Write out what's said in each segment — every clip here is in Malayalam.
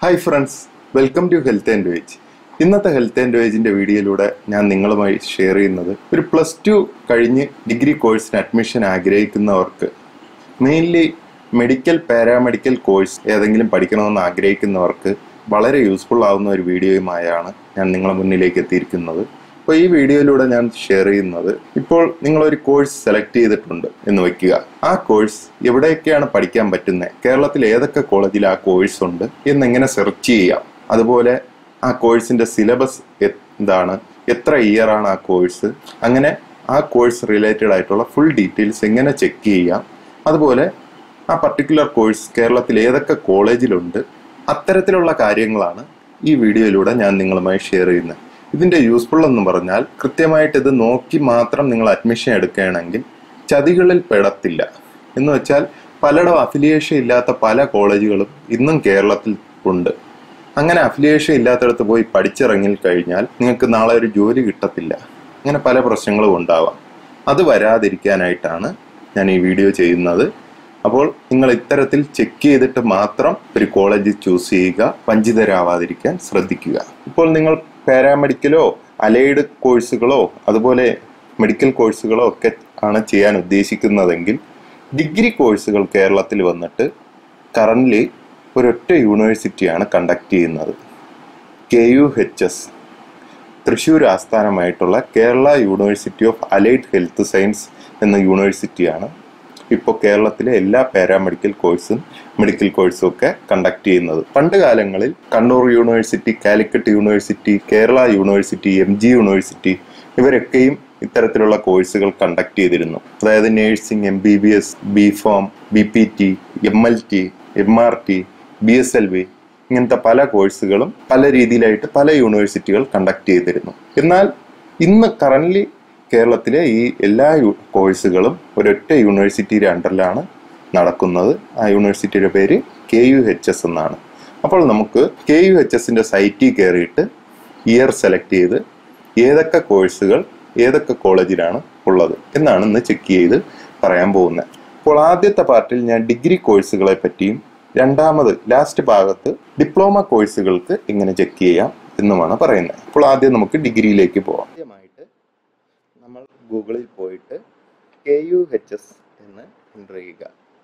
hi friends welcome to health and wage ഇന്നത്തെ ഹെൽത്ത് ആൻഡ് വേജിന്റെ വീഡിയോയിലൂടെ ഞാൻ നിങ്ങളുമായി ഷെയർ ചെയ്യുന്നത് ഒരു പ്ലസ് ടു കഴിഞ്ഞ് ഡിഗ്രി കോഴ്സിന് അഡ്മിഷൻ ആഗ്രഹിക്കുന്നവർക്ക് മെയിൻലി മെഡിക്കൽ പാരാമെഡിക്കൽ കോഴ്സ് ഏതെങ്കിലും പഠിക്കണമെന്ന് ആഗ്രഹിക്കുന്നവർക്ക് വളരെ യൂസ്ഫുൾ ആവുന്ന ഒരു വീഡിയോയുമായാണ് ഞാൻ നിങ്ങളുടെ മുന്നിലേക്ക് എത്തിയിരിക്കുന്നത് അപ്പോൾ ഈ വീഡിയോയിലൂടെ ഞാൻ ഷെയർ ചെയ്യുന്നത് ഇപ്പോൾ നിങ്ങൾ ഒരു കോഴ്സ് സെലക്ട് ചെയ്തിട്ടുണ്ട് എന്ന് വെക്കുക ആ കോഴ്സ് എവിടെയൊക്കെയാണ് പഠിക്കാൻ പറ്റുന്നത് കേരളത്തിൽ ഏതൊക്കെ കോളേജിൽ ആ കോഴ്സ് ഉണ്ട് എന്നെങ്ങനെ സെർച്ച് ചെയ്യാം അതുപോലെ ആ കോഴ്സിന്റെ സിലബസ് എന്താണ് എത്ര ഇയർ ആണ് ആ കോഴ്സ് അങ്ങനെ ആ കോഴ്സ് റിലേറ്റഡ് ആയിട്ടുള്ള ഫുൾ ഡീറ്റെയിൽസ് എങ്ങനെ ചെക്ക് ചെയ്യാം അതുപോലെ ആ പർട്ടിക്കുലർ കോഴ്സ് കേരളത്തിൽ ഏതൊക്കെ കോളേജിലുണ്ട് അത്തരത്തിലുള്ള കാര്യങ്ങളാണ് ഈ വീഡിയോയിലൂടെ ഞാൻ നിങ്ങളുമായി ഷെയർ ചെയ്യുന്നത് ഇതിന്റെ യൂസ്ഫുൾ എന്ന് പറഞ്ഞാൽ കൃത്യമായിട്ട് ഇത് നോക്കി മാത്രം നിങ്ങൾ അഡ്മിഷൻ എടുക്കുകയാണെങ്കിൽ ചതികളിൽ പെടത്തില്ല എന്ന് വെച്ചാൽ പലയിടം അഫിലിയേഷൻ ഇല്ലാത്ത പല കോളേജുകളും ഇന്നും കേരളത്തിൽ ഉണ്ട് അങ്ങനെ അഫിലിയേഷൻ ഇല്ലാത്തടത്ത് പോയി പഠിച്ചിറങ്ങി കഴിഞ്ഞാൽ നിങ്ങൾക്ക് നാളെ ഒരു ജോലി കിട്ടത്തില്ല അങ്ങനെ പല പ്രശ്നങ്ങളും ഉണ്ടാവാം അത് വരാതിരിക്കാനായിട്ടാണ് ഞാൻ ഈ വീഡിയോ ചെയ്യുന്നത് അപ്പോൾ നിങ്ങൾ ഇത്തരത്തിൽ ചെക്ക് ചെയ്തിട്ട് മാത്രം ഒരു കോളേജ് ചൂസ് ചെയ്യുക വഞ്ചിതരാവാതിരിക്കാൻ ശ്രദ്ധിക്കുക ഇപ്പോൾ നിങ്ങൾ പാരാമെഡിക്കലോ അലൈഡ് കോഴ്സുകളോ അതുപോലെ മെഡിക്കൽ കോഴ്സുകളോ ഒക്കെ ആണ് ചെയ്യാൻ ഉദ്ദേശിക്കുന്നതെങ്കിൽ ഡിഗ്രി കോഴ്സുകൾ കേരളത്തിൽ വന്നിട്ട് കറൻ്റ്ലി ഒരൊറ്റ യൂണിവേഴ്സിറ്റിയാണ് കണ്ടക്ട് ചെയ്യുന്നത് K U H S Thrissur ആസ്ഥാനമായിട്ടുള്ള Kerala university of allied health science എന്ന യൂണിവേഴ്സിറ്റിയാണ് ഇപ്പോൾ കേരളത്തിലെ എല്ലാ പാരാമെഡിക്കൽ കോഴ്സും മെഡിക്കൽ കോഴ്സും ഒക്കെ കണ്ടക്ട് ചെയ്യുന്നത് പണ്ട് കാലങ്ങളിൽ Kannur university Calicut university Kerala university M G university ഇവരൊക്കെയും ഇത്തരത്തിലുള്ള കോഴ്സുകൾ കണ്ടക്ട് ചെയ്തിരുന്നു അതായത് nursing M B B S B pharm B P T M L T M R T B S L V ഇങ്ങനത്തെ പല കോഴ്സുകളും പല രീതിയിലായിട്ട് പല യൂണിവേഴ്സിറ്റികൾ കണ്ടക്ട് ചെയ്തിരുന്നു എന്നാൽ ഇന്ന് കറന്റ് കേരളത്തിലെ ഈ എല്ലാ യു- കോഴ്സുകളും ഒരൊറ്റ യൂണിവേഴ്സിറ്റിയുടെ അണ്ടറിലാണ് നടക്കുന്നത് ആ യൂണിവേഴ്സിറ്റിയുടെ പേര് കെ യു എച്ച് എസ് എന്നാണ് അപ്പോൾ നമുക്ക് കെ യു എച്ച് എസിന്റെ സൈറ്റിൽ കയറിയിട്ട് ഇയർ സെലക്ട് ചെയ്ത് ഏതൊക്കെ കോഴ്സുകൾ ഏതൊക്കെ കോളേജിലാണ് ഉള്ളത് എന്നാണ് ഇന്ന് ചെക്ക് ചെയ്ത് പറയാൻ പോകുന്നത് അപ്പോൾ ആദ്യത്തെ പാർട്ടിൽ ഞാൻ ഡിഗ്രി കോഴ്സുകളെ പറ്റിയും രണ്ടാമത് ലാസ്റ്റ് ഭാഗത്ത് ഡിപ്ലോമ കോഴ്സുകൾക്ക് എങ്ങനെ ചെക്ക് ചെയ്യാം എന്നുമാണ് പറയുന്നത് അപ്പോൾ ആദ്യം നമുക്ക് ഡിഗ്രിയിലേക്ക് പോവാം ആദ്യമായിട്ട് നമ്മൾ ഗൂഗിളിൽ പോയിട്ട് കെ യു എച്ച് എസ് എന്ന് എൻ്റർ ചെയ്യുക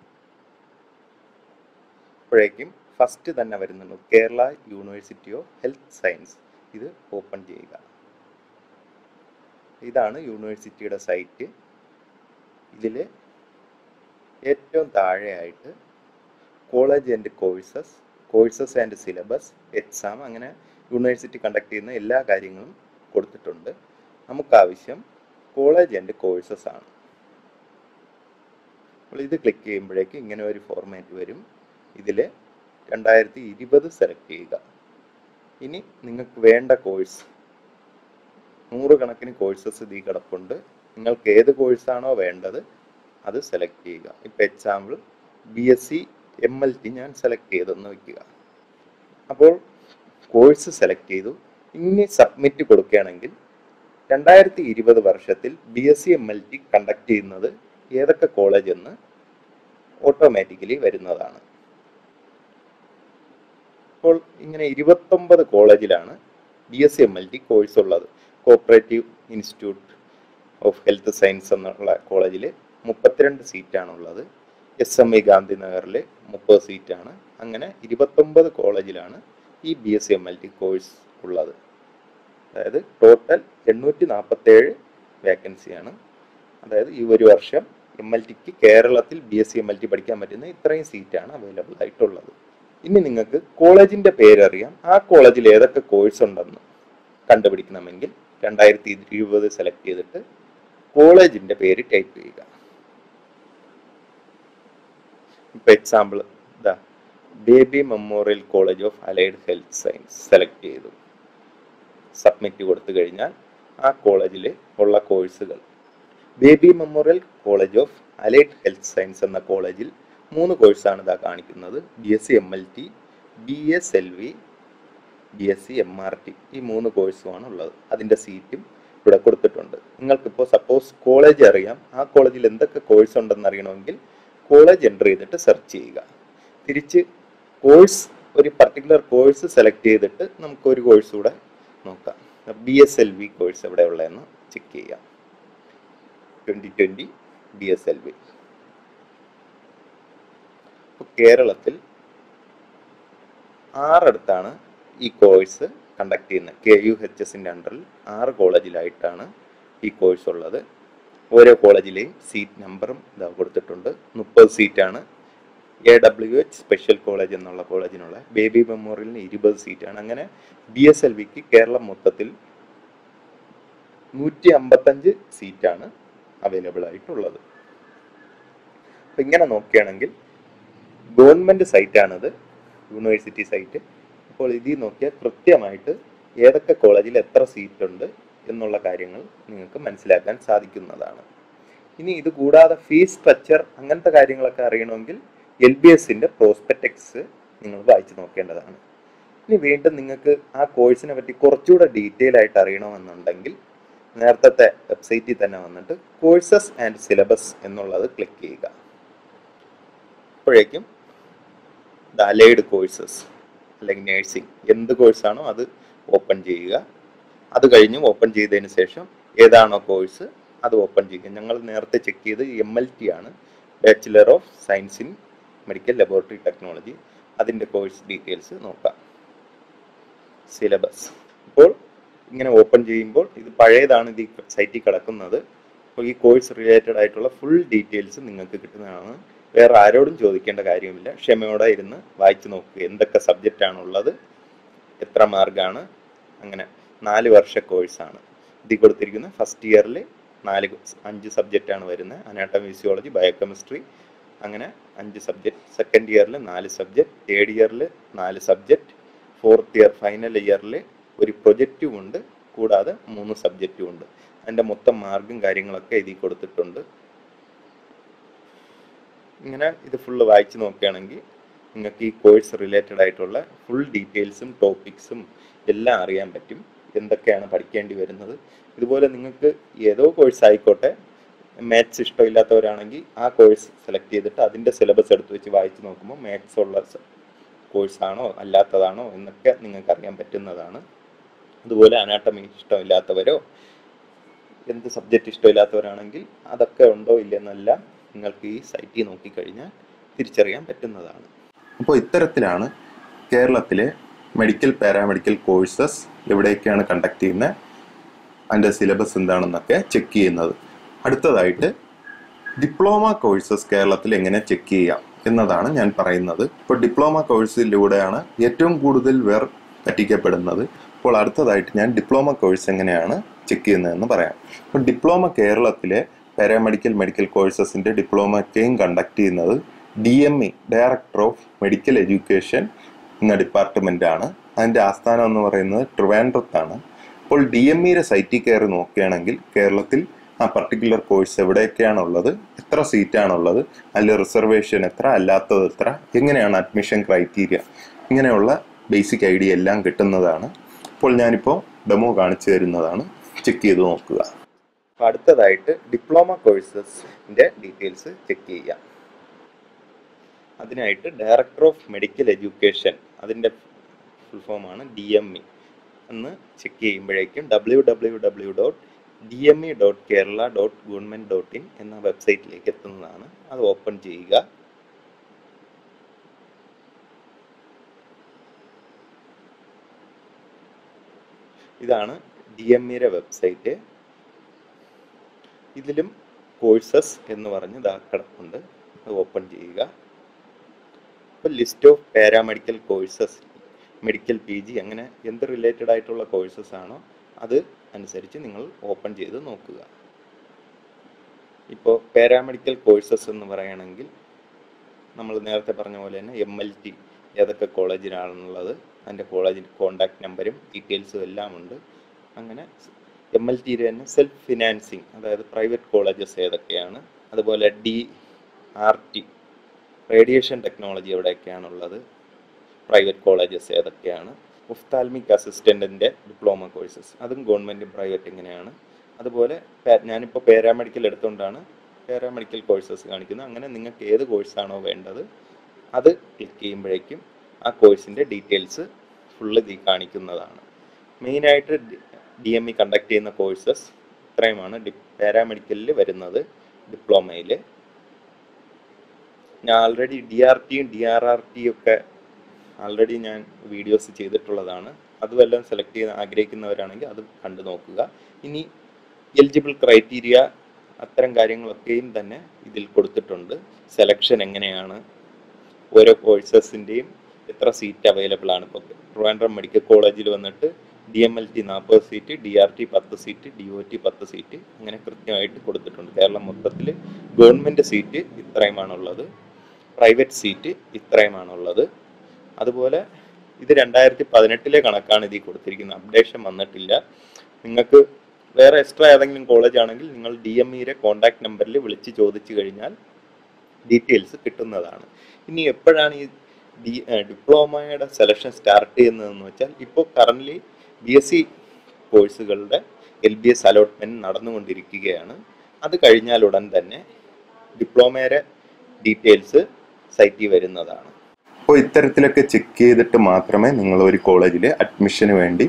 അപ്പോഴേക്കും ഫസ്റ്റ് തന്നെ വരുന്നുണ്ട് Kerala university of health science ഇത് ഓപ്പൺ ചെയ്യുക ഇതാണ് യൂണിവേഴ്സിറ്റിയുടെ സൈറ്റ് ഇതിൽ ഏറ്റവും താഴെയായിട്ട് college and courses courses and syllabus exam അങ്ങനെ യൂണിവേഴ്സിറ്റി കണ്ടക്ട് ചെയ്യുന്ന എല്ലാ കാര്യങ്ങളും കൊടുത്തിട്ടുണ്ട് നമുക്കാവശ്യം കോളേജ് ആൻഡ് കോഴ്സസ് ആണ് അപ്പോൾ ഇത് ക്ലിക്ക് ചെയ്യുമ്പോഴേക്ക് ഇങ്ങനെ ഒരു ഫോർമാറ്റ് വരും ഇതിൽ രണ്ടായിരത്തി ഇരുപത് സെലക്ട് ചെയ്യുക ഇനി നിങ്ങൾക്ക് വേണ്ട കോഴ്സ് നൂറുകണക്കിന് കോഴ്സസ് ഇതിൽ കിടപ്പുണ്ട് നിങ്ങൾക്ക് ഏത് കോഴ്സാണോ വേണ്ടത് അത് സെലക്ട് ചെയ്യുക ഇപ്പം example B S C M L T ഞാൻ സെലക്ട് ചെയ്തെന്ന് വയ്ക്കുക അപ്പോൾ കോഴ്സ് സെലക്ട് ചെയ്തു ഇനി സബ്മിറ്റ് കൊടുക്കുകയാണെങ്കിൽ രണ്ടായിരത്തി ഇരുപത് വർഷത്തിൽ B S C M L T conduct ചെയ്യുന്നത് ഏതൊക്കെ കോളേജ് എന്ന് ഓട്ടോമാറ്റിക്കലി വരുന്നതാണ് അപ്പോൾ ഇങ്ങനെ ഇരുപത്തൊമ്പത് കോളേജിലാണ് B S C M L T course ഉള്ളത് cooperative institute of health science എന്നുള്ള കോളേജിൽ മുപ്പത്തിരണ്ട് സീറ്റാണ് ഉള്ളത് എസ് എം ഐ ഗാന്ധിനഗറിൽ മുപ്പത് സീറ്റാണ് അങ്ങനെ ഇരുപത്തൊമ്പത് കോളേജിലാണ് ഈ B S C M L T course ഉള്ളത് അതായത് ടോട്ടൽ എണ്ണൂറ്റി നാൽപ്പത്തേഴ് വേക്കൻസിയാണ് അതായത് ഈ ഒരു വർഷം എം എൽ ടിക്ക് കേരളത്തിൽ B S C M L T പഠിക്കാൻ പറ്റുന്ന ഇത്രയും സീറ്റാണ് അവൈലബിൾ ആയിട്ടുള്ളത് ഇനി നിങ്ങൾക്ക് കോളേജിന്റെ പേരറിയാം ആ കോളേജിൽ ഏതൊക്കെ കോഴ്സ് ഉണ്ടെന്ന് കണ്ടുപിടിക്കണമെങ്കിൽ രണ്ടായിരത്തി ഇരുപത് സെലക്ട് ചെയ്തിട്ട് കോളേജിന്റെ പേര് ടൈപ്പ് ചെയ്യുക ഇപ്പൊ എക്സാമ്പിൾ ഇതാ Baby memorial college of allied health science select ചെയ്തു സബ്മിറ്റ് കൊടുത്തു കഴിഞ്ഞാൽ ആ കോളേജിൽ ഉള്ള കോഴ്സുകൾ Baby memorial college of allied health science എന്ന കോളേജിൽ മൂന്ന് കോഴ്സാണ് ഇതാ കാണിക്കുന്നത് B S C M L T B S L V B S C M R T ഈ മൂന്ന് കോഴ്സുമാണ് ഉള്ളത് അതിൻ്റെ സീറ്റും ഇവിടെ കൊടുത്തിട്ടുണ്ട് നിങ്ങൾക്കിപ്പോൾ സപ്പോസ് കോളേജ് അറിയാം ആ കോളേജിൽ എന്തൊക്കെ കോഴ്സ് ഉണ്ടെന്ന് അറിയണമെങ്കിൽ കോളേജ് എൻ്റർ ചെയ്തിട്ട് സെർച്ച് ചെയ്യുക തിരിച്ച് കോഴ്സ് ഒരു പർട്ടിക്കുലർ കോഴ്സ് സെലക്ട് ചെയ്തിട്ട് നമുക്ക് ഒരു കോഴ്സ് കൂടെ നോക്കാം B S L V course എവിടെ ഉള്ളതെന്ന് ചെക്ക് ചെയ്യാം twenty twenty B S L V കേരളത്തിൽ ആറടുത്താണ് ഈ കോഴ്സ് കണ്ടക്ട് ചെയ്യുന്നത് കെ യു എച്ച് എസിൻ്റെ അണ്ടറിൽ ആറ് കോളേജിലായിട്ടാണ് ഈ കോഴ്സ് ഉള്ളത് ഓരോ കോളേജിലെയും സീറ്റ് നമ്പറും ഇതാ കൊടുത്തിട്ടുണ്ട് മുപ്പത് സീറ്റാണ് A W H special college എന്നുള്ള കോളേജിനുള്ള ബേബി മെമ്മോറിയലിന് ഇരുപത് സീറ്റാണ് അങ്ങനെ ബി എസ് എൽ വിക്ക് കേരളം മൊത്തത്തിൽ നൂറ്റി അമ്പത്തഞ്ച് സീറ്റാണ് അവൈലബിൾ ആയിട്ടുള്ളത് അപ്പം ഇങ്ങനെ നോക്കുകയാണെങ്കിൽ ഗവൺമെൻറ് സൈറ്റാണിത് യൂണിവേഴ്സിറ്റി സൈറ്റ് അപ്പോൾ ഇതിൽ നോക്കിയാൽ കൃത്യമായിട്ട് ഏതൊക്കെ കോളേജിൽ എത്ര സീറ്റ് ഉണ്ട് എന്നുള്ള കാര്യങ്ങൾ നിങ്ങൾക്ക് മനസ്സിലാക്കാൻ സാധിക്കുന്നതാണ് ഇനി ഇത് കൂടാതെ ഫീസ് സ്ട്രക്ചർ അങ്ങനത്തെ കാര്യങ്ങളൊക്കെ അറിയണമെങ്കിൽ എൽ ബി എസിൻ്റെ പ്രോസ്പെക്ടക്സ് നിങ്ങൾ വായിച്ചു നോക്കേണ്ടതാണ് ഇനി വീണ്ടും നിങ്ങൾക്ക് ആ കോഴ്സിനെ പറ്റി കുറച്ചുകൂടെ ഡീറ്റെയിൽ ആയിട്ട് അറിയണമെന്നുണ്ടെങ്കിൽ നേരത്തെ വെബ്സൈറ്റിൽ തന്നെ വന്നിട്ട് കോഴ്സസ് ആൻഡ് സിലബസ് എന്നുള്ളത് ക്ലിക്ക് ചെയ്യുക അപ്പോഴേക്കും ദ അലൈഡ് കോഴ്സസ് അല്ലെങ്കിൽ നേഴ്സിംഗ് എന്ത് കോഴ്സാണോ അത് ഓപ്പൺ ചെയ്യുക അത് കഴിഞ്ഞ് ഓപ്പൺ ചെയ്തതിന് ശേഷം ഏതാണോ കോഴ്സ് അത് ഓപ്പൺ ചെയ്യുക ഞങ്ങൾ നേരത്തെ ചെക്ക് ചെയ്ത് എം എൽ ടി ആണ് bachelor of science in medical laboratory technology അതിൻ്റെ കോഴ്സ് ഡീറ്റെയിൽസ് നോക്കാം സിലബസ് ഇപ്പോൾ ഇങ്ങനെ ഓപ്പൺ ചെയ്യുമ്പോൾ ഇത് പഴയതാണ് ഇത് ഈ സൈറ്റിൽ കിടക്കുന്നത് അപ്പോൾ ഈ കോഴ്സ് റിലേറ്റഡ് ആയിട്ടുള്ള ഫുൾ ഡീറ്റെയിൽസ് നിങ്ങൾക്ക് കിട്ടുന്നതാണ് വേറെ ആരോടും ചോദിക്കേണ്ട കാര്യമില്ല ക്ഷമയോടെ ഇരുന്ന് വായിച്ചു നോക്കുക എന്തൊക്കെ സബ്ജക്റ്റ് ആണുള്ളത് എത്ര മാർക്കാണ് അങ്ങനെ നാല് വർഷ കോഴ്സാണ് ഇതിൽ കൊടുത്തിരിക്കുന്ന ഫസ്റ്റ് ഇയറിൽ നാല് അഞ്ച് സബ്ജക്റ്റ് ആണ് വരുന്നത് അനാട്ടമി ഫിസിയോളജി ബയോകെമിസ്ട്രി അങ്ങനെ അഞ്ച് സബ്ജക്റ്റ് സെക്കൻഡ് ഇയറിൽ നാല് സബ്ജക്റ്റ് തേർഡ് ഇയറിൽ നാല് സബ്ജക്റ്റ് ഫോർത്ത് ഇയർ ഫൈനൽ ഇയറിൽ ഒരു പ്രൊജക്റ്റും ഉണ്ട് കൂടാതെ മൂന്ന് സബ്ജക്റ്റും ഉണ്ട് അതിൻ്റെ മൊത്തം മാർക്കും കാര്യങ്ങളൊക്കെ ഇതിൽ കൊടുത്തിട്ടുണ്ട് ഇങ്ങനെ ഇത് ഫുള്ള് വായിച്ച് നോക്കുകയാണെങ്കിൽ നിങ്ങൾക്ക് ഈ കോഴ്സ് റിലേറ്റഡ് ആയിട്ടുള്ള ഫുൾ ഡീറ്റെയിൽസും ടോപ്പിക്സും എല്ലാം അറിയാൻ പറ്റും എന്തൊക്കെയാണ് പഠിക്കേണ്ടി വരുന്നത് ഇതുപോലെ നിങ്ങൾക്ക് ഏതോ കോഴ്സ് ആയിക്കോട്ടെ മാത്സ് ഇഷ്ടമില്ലാത്തവരാണെങ്കിൽ ആ കോഴ്സ് സെലക്ട് ചെയ്തിട്ട് അതിൻ്റെ സിലബസ് എടുത്ത് വെച്ച് വായിച്ച് നോക്കുമ്പോൾ മാത്സ് ഉള്ള കോഴ്സാണോ അല്ലാത്തതാണോ എന്നൊക്കെ നിങ്ങൾക്ക് അറിയാൻ പറ്റുന്നതാണ് അതുപോലെ അനാട്ടമി ഇഷ്ടമില്ലാത്തവരോ എന്ത് സബ്ജക്റ്റ് ഇഷ്ടമില്ലാത്തവരാണെങ്കിൽ അതൊക്കെ ഉണ്ടോ ഇല്ലെന്നെല്ലാം നിങ്ങൾക്ക് ഈ സൈറ്റിൽ നോക്കിക്കഴിഞ്ഞാൽ തിരിച്ചറിയാൻ പറ്റുന്നതാണ് അപ്പോൾ ഇത്തരത്തിലാണ് കേരളത്തിലെ മെഡിക്കൽ പാരാമെഡിക്കൽ കോഴ്സസ് എവിടെയൊക്കെയാണ് കണ്ടക്ട് ചെയ്യുന്നത് അതിൻ്റെ സിലബസ് എന്താണെന്നൊക്കെ ചെക്ക് ചെയ്യുന്നത് അടുത്തതായിട്ട് ഡിപ്ലോമ കോഴ്സസ് കേരളത്തിൽ എങ്ങനെ ചെക്ക് ചെയ്യാം എന്നതാണ് ഞാൻ പറയുന്നത് ഇപ്പോൾ ഡിപ്ലോമ കോഴ്സിലൂടെയാണ് ഏറ്റവും കൂടുതൽ പേർ പറ്റിക്കപ്പെടുന്നത് അപ്പോൾ അടുത്തതായിട്ട് ഞാൻ ഡിപ്ലോമ കോഴ്സ് എങ്ങനെയാണ് ചെക്ക് ചെയ്യുന്നതെന്ന് പറയാം അപ്പോൾ ഡിപ്ലോമ കേരളത്തിലെ പാരാമെഡിക്കൽ മെഡിക്കൽ കോഴ്സസിൻ്റെ ഡിപ്ലോമയ്ക്കെയും കണ്ടക്ട് ചെയ്യുന്നത് D M E director of medical education എന്ന ഡിപ്പാർട്ട്മെൻ്റ് ആണ് അതിൻ്റെ ആസ്ഥാനം എന്ന് പറയുന്നത് ട്രിവാൻഡ്രത്താണ് അപ്പോൾ ഡി എം ഇയുടെ സൈറ്റിൽ കയറി നോക്കുകയാണെങ്കിൽ കേരളത്തിൽ ആ പർട്ടിക്കുലർ കോഴ്സ് എവിടെയൊക്കെയാണുള്ളത് എത്ര സീറ്റാണുള്ളത് അതിൽ റിസർവേഷൻ എത്ര അല്ലാത്തത് എത്ര എങ്ങനെയാണ് അഡ്മിഷൻ ക്രൈറ്റീരിയ ഇങ്ങനെയുള്ള ബേസിക് ഐഡിയ എല്ലാം കിട്ടുന്നതാണ് അപ്പോൾ ഞാനിപ്പോൾ ഡെമോ കാണിച്ചു തരുന്നതാണ് ചെക്ക് ചെയ്ത് നോക്കുക അപ്പോൾ അടുത്തതായിട്ട് ഡിപ്ലോമ കോഴ്സസിൻ്റെ ഡീറ്റെയിൽസ് ചെക്ക് ചെയ്യാം അതിനായിട്ട് ഡയറക്ടർ ഓഫ് മെഡിക്കൽ എഡ്യൂക്കേഷൻ അതിൻ്റെ ഫുൾ ഫോമാണ് ഡി എം ഇ എന്ന് ചെക്ക് ചെയ്യുമ്പോഴേക്കും W W W dot D M E dot Kerala dot government dot in എന്ന വെബ്സൈറ്റിലേക്ക് എത്തുന്നതാണ് അത് ഓപ്പൺ ചെയ്യുക ഇതാണ് ഡി എം ഇയുടെ വെബ്സൈറ്റ് ഇതിലും കോഴ്സസ് എന്ന് പറഞ്ഞ് ഇതാ കിടപ്പുണ്ട് അത് ഓപ്പൺ ചെയ്യുക ഇപ്പോൾ list of paramedical courses medical P G അങ്ങനെ എന്ത് റിലേറ്റഡ് ആയിട്ടുള്ള കോഴ്സസ് ആണോ അത് അനുസരിച്ച് നിങ്ങൾ ഓപ്പൺ ചെയ്ത് നോക്കുക ഇപ്പോൾ പാരാമെഡിക്കൽ കോഴ്സസ് എന്ന് പറയുകയാണെങ്കിൽ നമ്മൾ നേരത്തെ പറഞ്ഞ പോലെ തന്നെ എം എൽ ടി ഏതൊക്കെ കോളേജിലാണെന്നുള്ളത് അതിൻ്റെ കോളേജിൽ കോണ്ടാക്ട് നമ്പരും ഡീറ്റെയിൽസും എല്ലാം ഉണ്ട് അങ്ങനെ എം എൽ ടിയിൽ തന്നെ സെൽഫ് ഫിനാൻസിങ് അതായത് പ്രൈവറ്റ് കോളേജസ് ഏതൊക്കെയാണ് അതുപോലെ D R T radiation technology എവിടെയൊക്കെയാണുള്ളത് പ്രൈവറ്റ് കോളേജസ് ഏതൊക്കെയാണ് ഒഫ്താൽമിക് അസിസ്റ്റൻറ്റിൻ്റെ ഡിപ്ലോമ കോഴ്സസ് അതും ഗവൺമെൻറ്റും പ്രൈവറ്റ് ഇങ്ങനെയാണ് അതുപോലെ പാ- ഞാനിപ്പോൾ പാരാമെഡിക്കൽ എടുത്തുകൊണ്ടാണ് പാരാമെഡിക്കൽ കോഴ്സസ് കാണിക്കുന്നത് അങ്ങനെ നിങ്ങൾക്ക് ഏത് കോഴ്സാണോ വേണ്ടത് അത് ക്ലിക്ക് ചെയ്യുമ്പോഴേക്കും ആ കോഴ്സിൻ്റെ ഡീറ്റെയിൽസ് ഫുള്ള് ഇതിൽ കാണിക്കുന്നതാണ് മെയിനായിട്ട് ഡി എം ഇ കണ്ടക്ട് ചെയ്യുന്ന കോഴ്സസ് ഇത്രയുമാണ് ഡി പാരാമെഡിക്കലിൽ വരുന്നത് ഡിപ്ലോമയിൽ ഞാൻ ആൾറെഡി ഡി ആർ ടിയും ഡി ആർ ആർ ടിയും ഒക്കെ ആൾറെഡി ഞാൻ വീഡിയോസ് ചെയ്തിട്ടുള്ളതാണ് അത് വല്ലതും സെലക്ട് ചെയ്യാൻ ആഗ്രഹിക്കുന്നവരാണെങ്കിൽ അത് കണ്ടു നോക്കുക ഇനി എലിജിബിൾ ക്രൈറ്റീരിയ അത്തരം കാര്യങ്ങളൊക്കെയും തന്നെ ഇതിൽ കൊടുത്തിട്ടുണ്ട് സെലക്ഷൻ എങ്ങനെയാണ് ഓരോ കോഴ്സസിൻ്റെയും എത്ര സീറ്റ് അവൈലബിൾ ആണ് ഇപ്പോൾ ട്രിവാൻഡ്രം മെഡിക്കൽ കോളേജിൽ വന്നിട്ട് ഡി എം എൽ ടി നാൽപ്പത് സീറ്റ് ഡി ആർ ടി പത്ത് സീറ്റ് ഡി ഒ ടി പത്ത് സീറ്റ് അങ്ങനെ കൃത്യമായിട്ട് കൊടുത്തിട്ടുണ്ട് കേരളം മൊത്തത്തിൽ ഗവൺമെൻറ് സീറ്റ് ഇത്രയുമാണുള്ളത് പ്രൈവറ്റ് സീറ്റ് ഇത്രയുമാണുള്ളത് അതുപോലെ ഇത് രണ്ടായിരത്തി പതിനെട്ടിലെ കണക്കാണ് ഇതിൽ കൊടുത്തിരിക്കുന്നത് അപ്ഡേഷൻ വന്നിട്ടില്ല നിങ്ങൾക്ക് വേറെ എക്സ്ട്രാ ഏതെങ്കിലും കോളേജ് ആണെങ്കിൽ നിങ്ങൾ ഡി എം ഇയുടെ കോൺടാക്ട് നമ്പറിൽ വിളിച്ച് ചോദിച്ചു കഴിഞ്ഞാൽ ഡീറ്റെയിൽസ് കിട്ടുന്നതാണ് ഇനി എപ്പോഴാണ് ഈ ഡി ഡിപ്ലോമയുടെ സെലക്ഷൻ സ്റ്റാർട്ട് ചെയ്യുന്നതെന്ന് വെച്ചാൽ ഇപ്പോൾ കറൻ്റ്ലി ബി എസ് സി കോഴ്സുകളുടെ എൽ ബി എസ് അലോട്ട്മെൻറ്റ് നടന്നുകൊണ്ടിരിക്കുകയാണ് അത് കഴിഞ്ഞാൽ ഉടൻ തന്നെ ഡിപ്ലോമയുടെ ഡീറ്റെയിൽസ് സൈറ്റിൽ വരുന്നതാണ് അപ്പോൾ ഇത്തരത്തിലൊക്കെ ചെക്ക് ചെയ്തിട്ട് മാത്രമേ നിങ്ങൾ ഒരു കോളേജിൽ അഡ്മിഷന് വേണ്ടി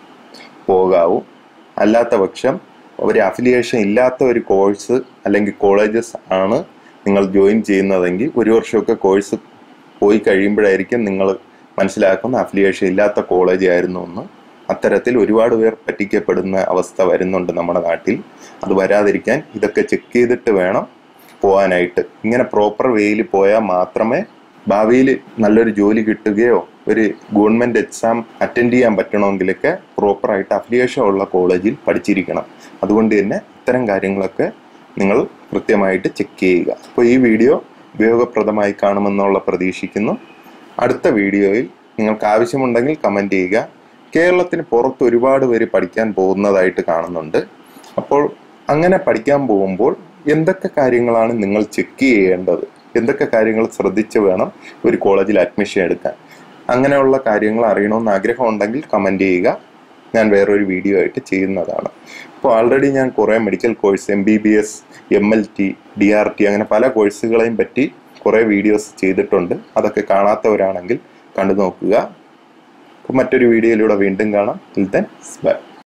പോകാവൂ അല്ലാത്ത പക്ഷം ഒരു അഫിലിയേഷൻ ഇല്ലാത്ത ഒരു കോഴ്സ് അല്ലെങ്കിൽ കോളേജസ് ആണ് നിങ്ങൾ ജോയിൻ ചെയ്യുന്നതെങ്കിൽ ഒരു വർഷമൊക്കെ കോഴ്സ് പോയി കഴിയുമ്പോഴായിരിക്കും നിങ്ങൾ മനസ്സിലാക്കുന്ന അഫിലിയേഷൻ ഇല്ലാത്ത കോളേജ് ആയിരുന്നു എന്ന് അത്തരത്തിൽ ഒരുപാട് പേർ പറ്റിക്കപ്പെടുന്ന അവസ്ഥ വരുന്നുണ്ട് നമ്മുടെ നാട്ടിൽ അത് വരാതിരിക്കാൻ ഇതൊക്കെ ചെക്ക് ചെയ്തിട്ട് വേണം പോകാനായിട്ട് ഇങ്ങനെ പ്രോപ്പർ വേയിൽ പോയാൽ മാത്രമേ ഭാവിയിൽ നല്ലൊരു ജോലി കിട്ടുകയോ ഒരു ഗവൺമെന്റ് എക്സാം അറ്റൻഡ് ചെയ്യാൻ പറ്റണമെങ്കിലൊക്കെ പ്രോപ്പറായിട്ട് അഫിലിയേഷൻ ഉള്ള കോളേജിൽ പഠിച്ചിരിക്കണം അതുകൊണ്ട് തന്നെ ഇത്തരം കാര്യങ്ങളൊക്കെ നിങ്ങൾ കൃത്യമായിട്ട് ചെക്ക് ചെയ്യുക അപ്പോൾ ഈ വീഡിയോ ഉപയോഗപ്രദമായി കാണുമെന്നുള്ള പ്രതീക്ഷിക്കുന്നു അടുത്ത വീഡിയോയിൽ നിങ്ങൾക്ക് ആവശ്യമുണ്ടെങ്കിൽ കമൻറ്റ് ചെയ്യുക കേരളത്തിന് പുറത്ത് ഒരുപാട് പേര് പഠിക്കാൻ പോകുന്നതായിട്ട് കാണുന്നുണ്ട് അപ്പോൾ അങ്ങനെ പഠിക്കാൻ പോകുമ്പോൾ എന്തൊക്കെ കാര്യങ്ങളാണ് നിങ്ങൾ ചെക്ക് ചെയ്യേണ്ടത് എന്തൊക്കെ കാര്യങ്ങൾ ശ്രദ്ധിച്ച് വേണം ഒരു കോളേജിൽ അഡ്മിഷൻ എടുക്കാൻ അങ്ങനെയുള്ള കാര്യങ്ങൾ അറിയണമെന്ന് ആഗ്രഹമുണ്ടെങ്കിൽ കമൻറ്റ് ചെയ്യുക ഞാൻ വേറൊരു വീഡിയോ ആയിട്ട് ചെയ്യുന്നതാണ് അപ്പോൾ ആൾറെഡി ഞാൻ കുറേ medical course M B B S M L T D R T അങ്ങനെ പല കോഴ്സുകളെയും പറ്റി കുറേ വീഡിയോസ് ചെയ്തിട്ടുണ്ട് അതൊക്കെ കാണാത്തവരാണെങ്കിൽ കണ്ടു നോക്കുക അപ്പോൾ മറ്റൊരു വീഡിയോയിലൂടെ വീണ്ടും കാണാം ദെൻ ബൈ